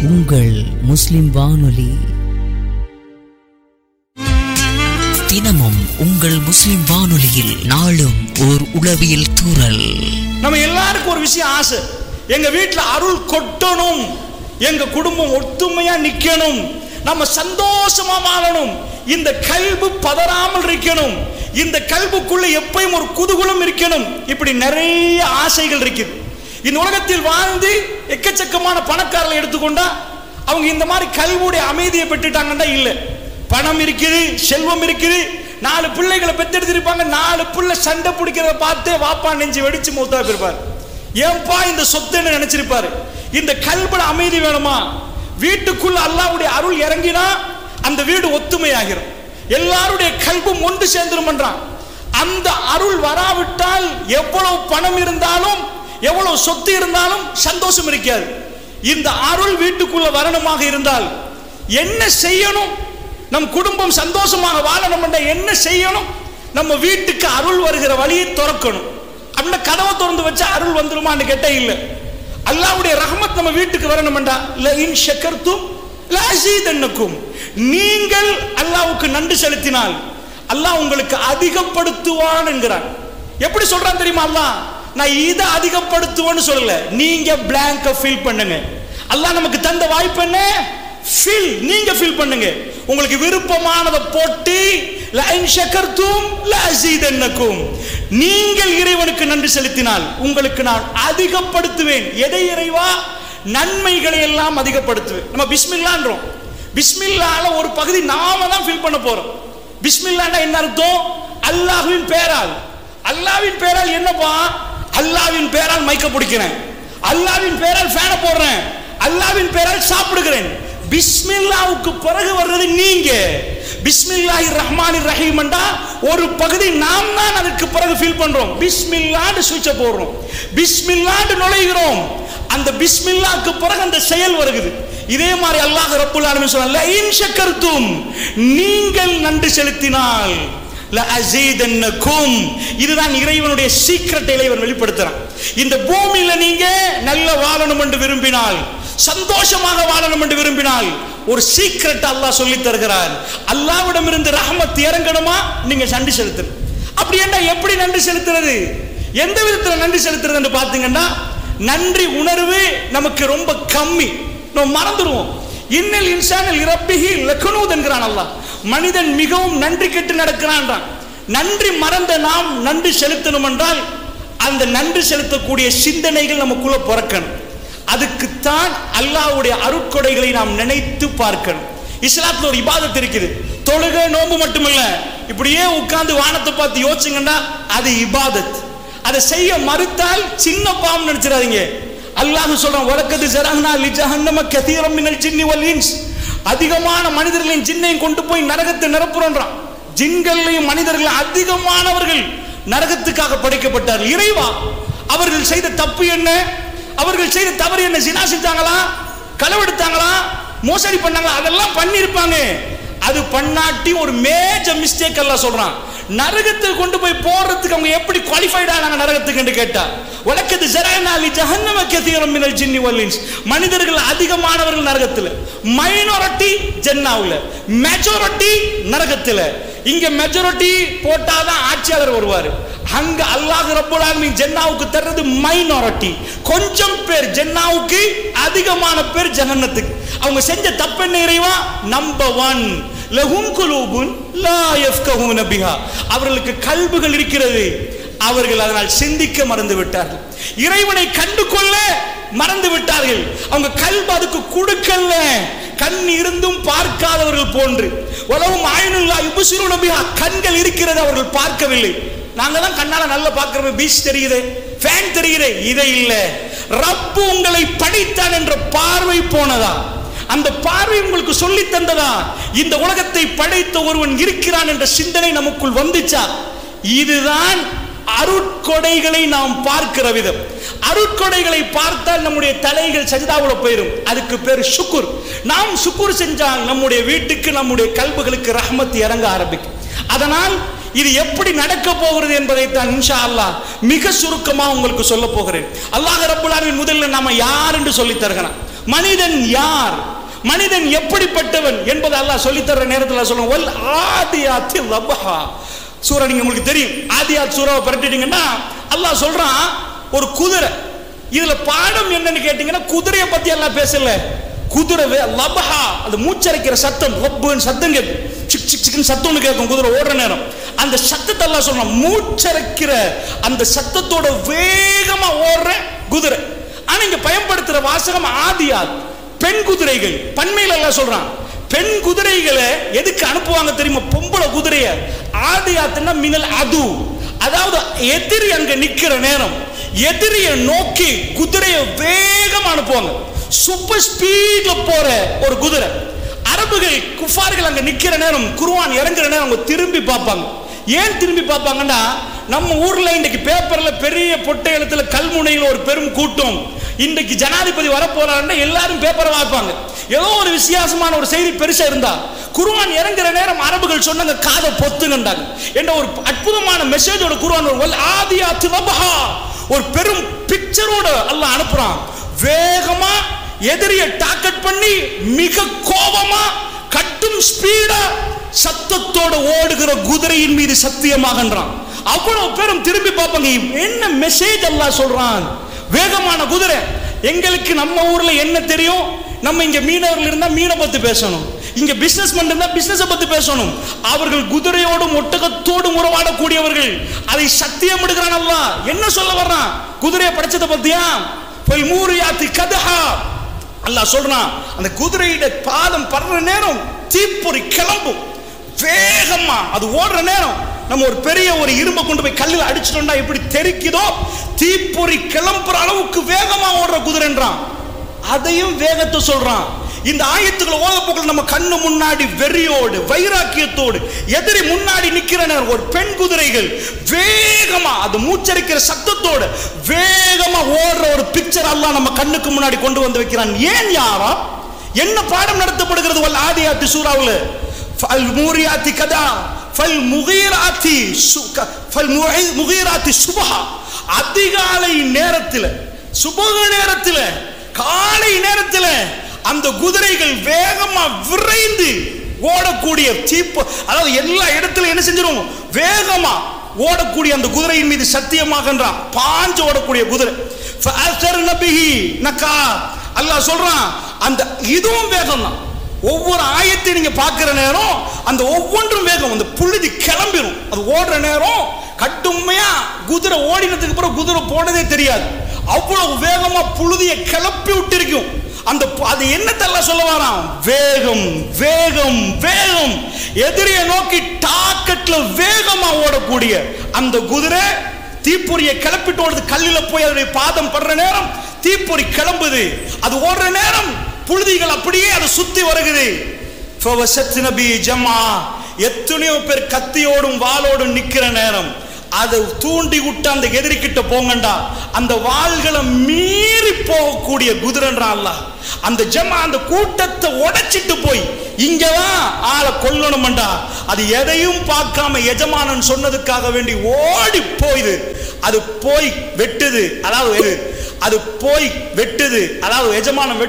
உங்கள் முஸ்லிம் வானொலி தினமும் உங்கள் முஸ்லிம் வானொலியில் நாளும் ஓர் உளவியல் தூறல் நம்ம எல்லாருக்கும் ஒரு விஷயம் ஆசை எங்க வீட்டுல அருள் கொட்டணும் எங்க குடும்பம் ஒத்துமையா நிக்கணும் நம்ம சந்தோஷமா வாழணும் இந்த கல்பு பதறாமல் இருக்கணும் இந்த கல்புக்குள்ள எப்பயும் ஒரு குதூகலம் இருக்கணும் இப்படி நிறைய ஆசைகள் இருக்குது இந்த உலகத்தில் வாழ்ந்து எக்கச்சக்கமான பணக்காரர்களை எடுத்துக்கொண்டா அவங்க இந்த மாதிரி கல்வியுடைய அமைதியை பெற்றுட்டாங்கன்னா இல்ல பணம் இருக்குது செல்வம் இருக்குது நாலு பிள்ளைகளை பெத்தெடுத்திருப்பாங்க நாலு பிள்ளை சண்டை பிடிக்கிறத பார்த்து வாப்பா நெஞ்சு வெடிச்சு மூத்தா போயிருப்பாரு ஏன்பா இந்த சொத்துன்னு நினைச்சிருப்பாரு இந்த கல்புல அமைதி வேணுமா வீட்டுக்குள்ள அல்லாவுடைய அருள் இறங்கினா அந்த வீடு ஒத்துமையாகிரும் எல்லாருடைய கல்பும் ஒன்று சேர்ந்துருமன்றான் அந்த அருள் வராவிட்டால் எவ்வளவு பணம் இருந்தாலும் எவ்வளவு சொத்து இருந்தாலும் சந்தோஷம் இருக்காது இந்த அருள் வீட்டுக்குள்ள வரணுமாக இருந்தால் என்ன செய்யணும் நம் குடும்பம் சந்தோஷமாக வாழணும் என்ன செய்யணும் நம்ம வீட்டுக்கு அருள் வருகிற வழியை திறக்கணும் அந்த கதவை திறந்து வச்சா அருள் வந்துருமான்னு கேட்டா இல்ல அல்லாவுடைய ரஹமத் நம்ம வீட்டுக்கு வரணும்டா ல இன் ஷக்கர்த்தும் ல அஸீதன்னக்கும் நீங்கள் அல்லாவுக்கு நன்றி செலுத்தினால் அல்லாஹ் உங்களுக்கு அதிகப்படுத்துவான் என்கிறான் எப்படி சொல்றான் தெரியுமா அல்லாஹ் நான் இதை அதிகப்படுத்துவேன்னு சொல்லல நீங்க பிளாங்க ஃபில் பண்ணுங்க அல்லாஹ் நமக்கு தந்த வாய்ப்பு என்ன ஃபில் நீங்க ஃபில் பண்ணுங்க உங்களுக்கு விருப்பமானதை போட்டு லைன் ஷக்கர்த்தும் லஅஸீதன்னக்கும் நீங்கள் இறைவனுக்கு நன்றி செலுத்தினால் உங்களுக்கு நான் அதிகப்படுத்துவேன் எதை இறைவா நன்மைகளை எல்லாம் அதிகப்படுத்துவேன் நம்ம பிஸ்மில்லான்றோம் பிஸ்மில்லால ஒரு பகுதி நாம தான் ஃபில் பண்ண போறோம் பிஸ்மில்லாண்டா என்ன அர்த்தம் அல்லாஹ்வின் பேரால் அல்லாஹ்வின் பேரால் என்னப்பா அல்லாஹ்வின் பேரால் மைக்க பிடிக்கிறேன் அல்லாஹ்வின் பேரால் ஃபேனை போடுறேன் அல்லாஹ்வின் பேரால் சாப்பிடுகிறேன் பிஸ்மில்லாவுக்கு பிறகு வர்றது நீங்க பிஸ்மில்லாஹி ரஹ்மானி ரஹீம்ண்டா ஒரு பகுதி நாம் தான் அதுக்கு பிறகு ஃபீல் பண்றோம் பிஸ்மில்லான்னு சுவிட்ச போடுறோம் பிஸ்மில்லான்னு நுழைகிறோம் அந்த பிஸ்மில்லாக்கு பிறகு அந்த செயல் வருகிறது இதே மாதிரி அல்லாஹ் ரப்புல் ஆலமீன் சொன்னால இன் ஷக்கர்தும் நீங்கள் நன்றி செலுத்தினால் லஅஸீதன்னக்கும் இதுதான் இறைவனுடைய சீக்ரெட் இறைவன் வெளிப்படுத்துறான் இந்த பூமியில நீங்க நல்ல வாழணும் என்று விரும்பினால் சந்தோஷமாக வாழணும் என்று விரும்பினால் ஒரு சீக்ரெட் அல்லாஹ் சொல்லி தருகிறார் அல்லாவிடம் இருந்து ரஹமத் இறங்கணுமா நீங்க நன்றி செலுத்தணும் அப்படி என்ன எப்படி நன்றி செலுத்துறது எந்த விதத்துல நன்றி செலுத்துறது என்று பாத்தீங்கன்னா நன்றி உணர்வு நமக்கு ரொம்ப கம்மி நம்ம மறந்துடுவோம் இன்னல் இன்சானில் இரப்பிகி லக்கனூத் என்கிறான் அல்லாஹ் மனிதன் மிகவும் நன்றி கெட்டு நடக்கிறான்றான் நன்றி மறந்த நாம் நன்றி செலுத்தணும் என்றால் அந்த நன்றி செலுத்தக்கூடிய சிந்தனைகள் நமக்குள்ள பிறக்கணும் அதுக்குத்தான் அல்லாஹ்வுடைய அருட்கொடைகளை நாம் நினைத்து பார்க்கணும் இஸ்லாத்துல ஒரு இபாதத் இருக்குது தொழுகை நோன்பு மட்டுமில்ல இப்படியே உட்கார்ந்து வானத்தை பார்த்து யோசிச்சுங்கன்னா அது இபாதத் அதை செய்ய மறுத்தால் சின்ன பாவம் நினைச்சிடாதீங்க அல்லாஹ் சொல்றான் வழக்கத்து ஜரஹ்னா லி ஜஹன்னம கதீரம் மினல் ஜின்னி வல் இன்ஸ் அதிகமான மனிதர்களின் ஜின்னையும் கொண்டு போய் நரகத்தை நிரப்புறோன்றான் ஜின்களையும் மனிதர்கள் அதிகமானவர்கள் நரகத்துக்காக படைக்கப்பட்டார்கள் இறைவா அவர்கள் செய்த தப்பு என்ன அவர்கள் செய்த தவறு என்ன சினா செஞ்சாங்களா களவெடுத்தாங்களா மோசடி பண்ணாங்களா அதெல்லாம் பண்ணியிருப்பாங்க அது பண்ணாட்டி ஒரு மேஜர் மிஸ்டேக் எல்லாம் சொல்றான் நரகத்துக்கு கொண்டு போய் போடுறதுக்கு அவங்க எப்படி குவாலிஃபைட் ஆனாங்க நரகத்துக்கு என்று கேட்டா உலக்கத்து ஜரானாலி ஜஹன்னம கதீரம் மினல் ஜின்னி வல்லின்ஸ் மனிதர்கள் அதிகமானவர்கள் நரகத்துல மைனாரிட்டி ஜென்னாவுல மெஜாரிட்டி நரகத்துல இங்க மெஜாரிட்டி போட்டாதான் ஆட்சியாளர் வருவாரு அங்க அல்லாஹ் ரப்பல் ஆலமீன் ஜென்னாவுக்கு தர்றது மைனாரிட்டி கொஞ்சம் பேர் ஜென்னாவுக்கு அதிகமான பேர் ஜஹன்னத்துக்கு அவங்க செஞ்ச தப்பென்ன இறைவா நம்பர் ஒன் லஹும் குலூபுன் லா யஃப்கஹூன பிஹா அவர்களுக்கு கல்புகள் இருக்கிறது அவர்கள் அதனால் சிந்திக்க மறந்து விட்டார்கள் இறைவனை கண்டு கொள்ள மறந்து விட்டார்கள் அவங்க கல்பு அதுக்கு கொடுக்கல கண் இருந்தும் பார்க்காதவர்கள் போன்று உலகம் ஆயினுல்லா யுபசிரு பிஹா கண்கள் இருக்கிறது அவர்கள் பார்க்கவில்லை நாங்க தான் கண்ணால நல்லா பார்க்கிறோம் பீச் தெரியுது ஃபேன் தெரியுது இதை இல்ல ரப்பு உங்களை படித்தான் என்ற பார்வை போனதா அந்த பார்வை உங்களுக்கு சொல்லி தந்ததா இந்த உலகத்தை படைத்த ஒருவன் இருக்கிறான் என்ற சிந்தனை நமக்குள் வந்துச்சா இதுதான் அருட்கொடைகளை நாம் பார்க்கிற விதம் அருட்கொடைகளை பார்த்தால் நம்முடைய தலைகள் சஜிதாவுல போயிடும் அதுக்கு பேர் சுக்குர் நாம் சுக்குர் செஞ்சால் நம்முடைய வீட்டுக்கு நம்முடைய கல்புகளுக்கு ரஹமத் இறங்க ஆரம்பிக்கும் அதனால் இது எப்படி நடக்க போகிறது என்பதை தான் இன்ஷா அல்லாஹ் மிக சுருக்கமா உங்களுக்கு சொல்ல போகிறேன் அல்லாஹ் ரப்புல் ஆலமீன் முதல்ல நாம யார் என்று சொல்லி தருகிறான் மனிதன் யார் மனிதன் எப்படிப்பட்டவன் என்பதை அல்லாஹ் சொல்லித் தர்ற நேரத்தில் சொல்லுவோம் வல் ஆதியாத்தி ரபஹா சூரா நீங்க உங்களுக்கு தெரியும் ஆதியாத் சூறாவை பரட்டிட்டீங்கன்னா அல்லாஹ் சொல்றான் ஒரு குதிரை இதுல பாடம் என்னன்னு கேட்டீங்கன்னா குதிரையை பத்தி எல்லாம் பேசல குதிரை வே- லபஹா அந்த மூச்சரைக்கிற சத்தம் லப்புன்னு சத்தம் கேட்கும் சிக் சிக் சிக்னு சத்தம்னு கேட்கும் குதிரை ஓடுற நேரம் அந்த சத்தத்தை எல்லாம் சொல்லணும் மூச்சரைக்கிற அந்த சத்தத்தோட வேகமா ஓடுற குதிரை ஆனா இங்க பயன்படுத்துற வாசகம் ஆதியாத் பெண் குதிரைகள் பண்மையில எல்லாம் சொல்றான் பெண் குதிரைகளை எதுக்கு அனுப்புவாங்க தெரியுமா பொம்பளை குதிரைய ஆதியாத்துன்னா மினல் அது அதாவது எதிரி அங்க நிக்கிற நேரம் எதிரியை நோக்கி குதிரையை வேகமா அனுப்புவாங்க சூப்பர் ஸ்பீட்ல போற ஒரு குதிரை அரபுகள் குஃபார்கள் அங்க நிக்கிற நேரம் குருவான் இறங்குற நேரம் அவங்க திரும்பி பார்ப்பாங்க ஏன் திரும்பி பார்ப்பாங்கன்னா நம்ம ஊர்ல இன்னைக்கு பேப்பர்ல பெரிய பொட்டை எழுத்துல கல்முனையில் ஒரு பெரும் கூட்டம் இன்றைக்கு ஜனாதிபதி வரப்போறாருன்னா எல்லாரும் பேப்பரை வாய்ப்பாங்க ஏதோ ஒரு வித்தியாசமான ஒரு செய்தி பெருசா இருந்தா குருவான் இறங்குற நேரம் அரபுகள் சொன்னாங்க காதை பொத்துங்கண்டாங்க என்ற ஒரு அற்புதமான மெசேஜோட குருவான் ஒரு வல் ஆதியா திவபஹா ஒரு பெரும் பிக்சரோட அல்லாஹ் அனுப்புறான் வேகமா எதிரியை டார்கெட் பண்ணி மிக கோபமா கட்டும் ஸ்பீடா சத்தத்தோட ஓடுகிற குதிரையின் மீது சத்தியமாகன்றான் அவ்வளவு பேரும் திரும்பி பார்ப்பாங்க என்ன மெசேஜ் அல்லாஹ் சொல்றான் வேகமான குதிரை எங்களுக்கு நம்ம ஊர்ல என்ன தெரியும் நம்ம இங்க மீனவர்கள் இருந்தா மீனை பத்தி பேசணும் இங்க பிசினஸ் இருந்தா பிசினஸ் பத்தி பேசணும் அவர்கள் குதிரையோடும் ஒட்டகத்தோடும் உறவாடக்கூடியவர்கள் அதை சத்தியம் எடுக்கிறான் அல்லாஹ் என்ன சொல்ல வர்றான் குதிரையை படைச்சதை பத்தியா போய் மூரியாத்தி கதஹா அல்லாஹ் சொல்றான் அந்த குதிரையிட பாதம் படுற நேரம் தீப்பொறி கிளம்பும் வேகமா அது ஓடுற நேரம் நம்ம ஒரு பெரிய ஒரு இரும்பை கொண்டு போய் கல்லில் அடிச்சிட்டோம்னா எப்படி தெரிக்குதோ தீப்பொறி கிளம்புற அளவுக்கு வேகமா ஓடுற குதிரைன்றான் அதையும் வேகத்தை சொல்றான் இந்த ஆயத்துக்களை ஓத போக்கள் நம்ம கண்ணு முன்னாடி வெறியோடு வைராக்கியத்தோடு எதிரி முன்னாடி நிக்கிற நேரம் ஒரு பெண் குதிரைகள் வேகமா அது மூச்சரிக்கிற சத்தத்தோடு வேகமா ஓடுற ஒரு பிக்சர் எல்லாம் நம்ம கண்ணுக்கு முன்னாடி கொண்டு வந்து வைக்கிறான் ஏன் யாரா என்ன பாடம் நடத்தப்படுகிறது வல் ஆதியாத்தி சூறாவில் ஃபல் மூரியாத்தி கதா ஃபல் முகீராத்தி சு- ஃபல் முகை- முகீராத்தி சுபஹா அதிகாலை நேரத்தில் சுபக நேரத்தில் காலை நேரத்தில் அந்த குதிரைகள் வேகமா விரைந்து ஓடக்கூடிய சீப்பு அதாவது எல்லா இடத்துல என்ன செஞ்சிரும் வேகமா ஓடக்கூடிய அந்த குதிரையின் மீது சத்தியமாகன்றான் பாஞ்சு ஓடக்கூடிய குதிரை ஃபஅஸர்ன பிஹி நக்கா அல்லாஹ் சொல்றான் அந்த இதுவும் வேகம் தான் ஒவ்வொரு ஆயத்தை நீங்க பார்க்கிற நேரம் அந்த ஒவ்வொன்றும் வேகம் அந்த புழுதி கிளம்பிரும் அது ஓடுற நேரம் கட்டுமையா குதிரை ஓடினதுக்கு அப்புறம் குதிரை போனதே தெரியாது அவ்வளவு வேகமா புழுதியை கிளப்பி விட்டிருக்கும் அந்த ப- அது என்னத்தெல்லாம் சொல்ல வரான் வேகம் வேகம் வேகம் எதிரியை நோக்கி டாக்கெட்ல வேகமா ஓடக்கூடிய அந்த குதிரை தீப்பொறியை கிளப்பிட்டு ஓடுது கல்லில போய் அதனுடைய பாதம் படுற நேரம் தீப்பொறி கிளம்புது அது ஓடுற நேரம் புழுதிகள் அப்படியே அதை சுத்தி வருகுது ஃபவசத் நபி ஜமா எத்தனையோ பேர் கத்தியோடும் வாளோடும் நிக்கிற நேரம் அதை தூண்டி விட்டு அந்த எதிரி கிட்ட போங்கண்டா அந்த வாள்களை மீறி போகக்கூடிய குதிரன்றான் அல்லாஹ் அந்த ஜமா அந்த கூட்டத்தை உடைச்சிட்டு போய் இங்கதான் ஆளை கொல்லணும்டா அது எதையும் பார்க்காம எஜமானன் சொன்னதுக்காக வேண்டி ஓடி போயுது அது போய் வெட்டுது அதாவது அது போய் வெட்டுது அதாவது எஜமானம்